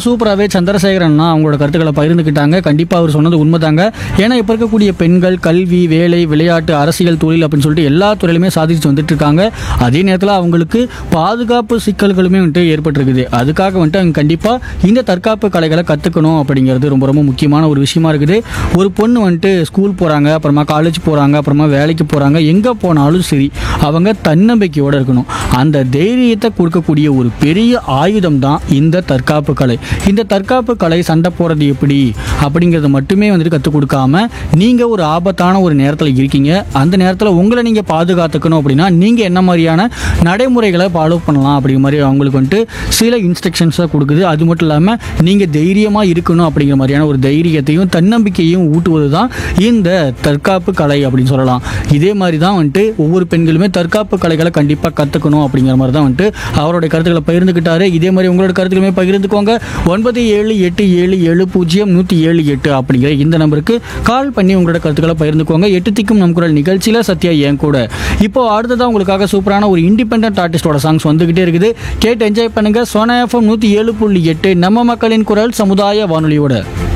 சூப்பராகவே சந்திரசேகரன் அவங்களோட கருத்துக்களை பகிர்ந்துக்கிட்டாங்க கண்டிப்பாக அவர் சொன்னது உண்மைதாங்க ஏன்னா இப்போ இருக்கக்கூடிய பெண்கள் கல்வி வேலை விளையாட்டு அரசியல் தொழில் அப்படின்னு சொல்லிட்டு எல்லா துறையிலுமே சாதிச்சு வந்துட்டு இருக்காங்க அதே நேரத்தில் அவங்களுக்கு பாதுகாப்பு சிக்கல்களுமே வந்துட்டு ஏற்பட்டிருக்குது அதுக்காக வந்துட்டு அவங்க கண்டிப்பாக இந்த தற்காப்பு கலைகளை கற்றுக்கணும் அப்படிங்கிறது ரொம்ப ரொம்ப முக்கியமான ஒரு விஷயமா இருக்குது ஒரு பொண்ணு வந்துட்டு ஸ்கூல் போகிறாங்க அப்புறமா காலேஜ் போகிறாங்க அப்புறமா வேலைக்கு போகிறாங்க எங்கே போனாலும் சரி அவங்க தன்னம்பிக்கையோடு இருக்கணும் அந்த தைரியத்தை கொடுக்கக்கூடிய ஒரு பெரிய ஆயுதம் தான் இந்த தற்காப்பு கலை இந்த தற்காப்பு கலை சண்டை போடுறது எப்படி அப்படிங்கிறத மட்டுமே வந்துட்டு கற்றுக் கொடுக்காம நீங்கள் ஒரு ஆபத்தான ஒரு நேரத்தில் இருக்கீங்க அந்த நேரத்தில் உங்களை நீங்கள் பாதுகாத்துக்கணும் அப்படின்னா நீங்கள் என்ன மாதிரியான நடைமுறைகளை ஃபாலோ பண்ணலாம் அப்படிங்கிற மாதிரி அவங்களுக்கு வந்துட்டு சில இன்ஸ்ட்ரக்ஷன்ஸாக கொடுக்குது அது மட்டும் இல்லாமல் நீங்கள் தைரியமாக இருக்கணும் அப்படிங்கிற மாதிரியான ஒரு தைரியத்தையும் தன்னம்பிக்கையும் ஊட்டுவது தான் இந்த தற்காப்பு கலை அப்படின்னு சொல்லலாம் இதே மாதிரி தான் வந்துட்டு ஒவ்வொரு பெண்களுமே தற்காப்பு கலைகளை கண்டிப்பாக கற்றுக்கணும் அப்படிங்கிற மாதிரி தான் வந்துட்டு அவருடைய கருத்துக்களை பகிர்ந்துக்கிட்டாரு இதே மாதிரி உங்களோட கருத்துக்களுமே பகிர்ந்துக்கோங்க ஒன்பது ஏழு எட்டு ஏழு ஏழு பூஜ்ஜியம் நூற்றி ஏழு எட்டு அப்படிங்கிற இந்த நம்பருக்கு கால் பண்ணி உங்களோட கருத்துக்களை பகிர்ந்துக்கோங்க எட்டு திக்கும் நம் குரல் நிகழ்ச்சியில் சத்யா என் கூட இப்போ அடுத்ததான் உங்களுக்காக சூப்பரான ஒரு இண்டிபெண்ட் ஆர்டிஸ்டோட சாங்ஸ் வந்துகிட்டே இருக்குது கேட்டு என்ஜாய் பண்ணுங்க சோனா எஃப்எம் நூற்றி ஏழு புள்ளி எட்டு நம்ம மக்களின் குரல் சமுதாய வானொலியோட